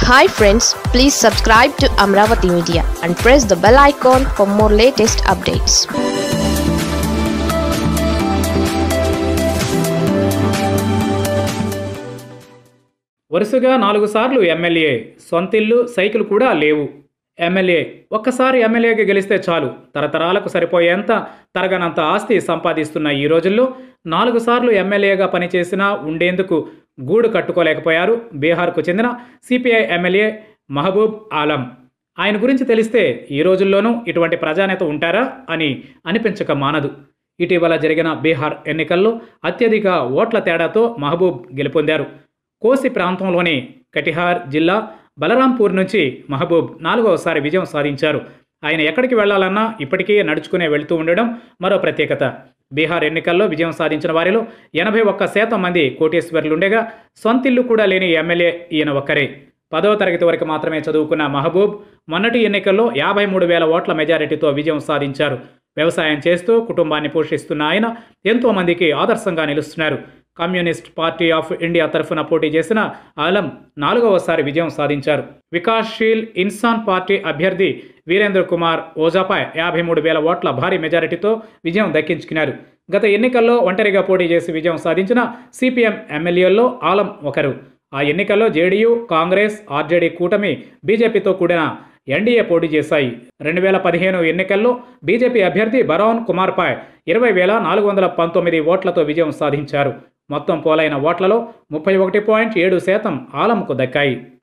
hi friends please subscribe to Amaravati media and press the bell icon for more latest updates వరుసగా నాలుగు సార్లు MLA సొంతిల్లు cycle కూడా లేవు MLA ఒక్కసారి ఎమ్మెల్యేగా గెలిస్తే చాలు తరతరాలకు సరిపోయేంత తరగనంత ఆస్తి సంపాదిస్తున్న ఈ రోజుల్లో నాలుగు సార్లు ఎమ్మెల్యేగా పనిచేసినా ఉండేందుకు గూడు కట్టుకోలేకపోయారు బీహార్కు చెందిన సిపిఐ ఎమ్మెల్యే మహబూబ్ ఆలం ఆయన గురించి తెలిస్తే ఈ రోజుల్లోనూ ఇటువంటి ప్రజానేత ఉంటారా అని అనిపించక మానదు ఇటీవల జరిగిన బీహార్ ఎన్నికల్లో అత్యధిక ఓట్ల తేడాతో మహబూబ్ గెలుపొందారు కోసి ప్రాంతంలోని కటిహార్ జిల్లా బలరాంపూర్ నుంచి మహబూబ్ నాలుగవసారి విజయం సాధించారు ఆయన ఎక్కడికి వెళ్లాలన్నా ఇప్పటికీ నడుచుకునే వెళ్తూ ఉండడం మరో ప్రత్యేకత బీహార్ ఎన్నికల్లో విజయం సాధించిన వారిలో ఎనభై ఒక్క శాతం మంది కోటేశ్వర్లుండగా సొంతిల్లు కూడా లేని ఎమ్మెల్యే ఈయన ఒక్కరే పదవ తరగతి వరకు మాత్రమే చదువుకున్న మహబూబ్ మొన్నటి ఎన్నికల్లో యాభై మూడు వేల ఓట్ల మెజారిటీతో విజయం సాధించారు వ్యవసాయం చేస్తూ కుటుంబాన్ని పోషిస్తున్న ఆయన ఎంతో మందికి ఆదర్శంగా నిలుస్తున్నారు కమ్యూనిస్ట్ పార్టీ ఆఫ్ ఇండియా తరఫున పోటీ చేసిన ఆలం నాలుగవసారి విజయం సాధించారు వికాస్శీల్ ఇన్సాన్ పార్టీ అభ్యర్థి వీరేంద్ర కుమార్ ఓజాపై యాభై మూడు వేల ఓట్ల భారీ మెజారిటీతో విజయం దక్కించుకున్నారు గత ఎన్నికల్లో ఒంటరిగా పోటీ చేసి విజయం సాధించిన సిపిఎం ఎమ్మెల్యేల్లో ఆలం ఒకరు ఆ ఎన్నికల్లో జేడీయూ కాంగ్రెస్ ఆర్జేడీ కూటమి బీజేపీతో కూడిన ఎన్డీఏ పోటీ చేశాయి రెండు వేల పదిహేను ఎన్నికల్లో బీజేపీ అభ్యర్థి బరౌన్ కుమార్పై ఇరవై వేల నాలుగు వందల పంతొమ్మిది ఓట్లతో విజయం సాధించారు మొత్తం పోలైన ఓట్లలో ముప్పై ఒకటి పాయింట్ ఏడు శాతం ఆలంకు దక్కాయి